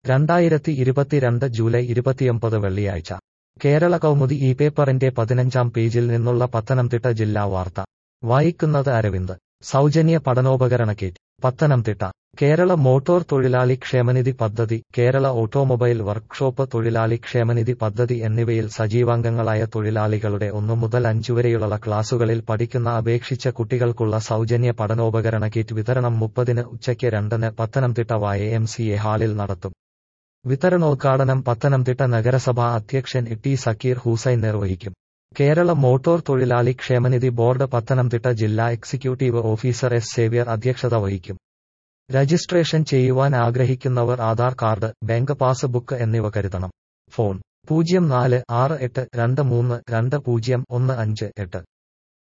രണ്ടായിരത്തി ഇരുപത്തിരണ്ട് ജൂലൈ ഇരുപത്തിയൊമ്പത് വെള്ളിയാഴ്ച കേരള കൗമുദി ഈ പേപ്പറിന്റെ പതിനഞ്ചാം പേജിൽ നിന്നുള്ള പത്തനംതിട്ട ജില്ലാ വാർത്ത വായിക്കുന്നത് അരവിന്ദ് സൗജന്യ പഠനോപകരണ കിറ്റ് പത്തനംതിട്ട കേരള മോട്ടോർ തൊഴിലാളി ക്ഷേമനിധി പദ്ധതി കേരള ഓട്ടോമൊബൈൽ വർക്ക്ഷോപ്പ് തൊഴിലാളി ക്ഷേമനിധി പദ്ധതി എന്നിവയിൽ സജീവാംഗങ്ങളായ തൊഴിലാളികളുടെ ഒന്നു മുതൽ അഞ്ചുവരെയുള്ള ക്ലാസുകളിൽ പഠിക്കുന്ന അപേക്ഷിച്ച കുട്ടികൾക്കുള്ള സൗജന്യ പഠനോപകരണ കിറ്റ് വിതരണം മുപ്പതിന് ഉച്ചയ്ക്ക് രണ്ടിന് പത്തനംതിട്ട വായ എം സി എ ഹാളിൽ നടത്തും വിതരണോദ്ഘാടനം പത്തനംതിട്ട നഗരസഭാ അധ്യക്ഷൻ ടി സക്കീർ ഹൂസൈൻ നിർവഹിക്കും കേരള മോട്ടോർ തൊഴിലാളി ക്ഷേമനിധി ബോർഡ് പത്തനംതിട്ട ജില്ലാ എക്സിക്യൂട്ടീവ് ഓഫീസർ എസ് സേവ്യർ അധ്യക്ഷത വഹിക്കും രജിസ്ട്രേഷൻ ചെയ്യുവാൻ ആഗ്രഹിക്കുന്നവർ ആധാർ കാർഡ് ബാങ്ക് പാസ്ബുക്ക് എന്നിവ കരുതണം ഫോൺ പൂജ്യം നാല് ആറ് എട്ട് രണ്ട് മൂന്ന് രണ്ട് പൂജ്യം ഒന്ന് അഞ്ച് എട്ട്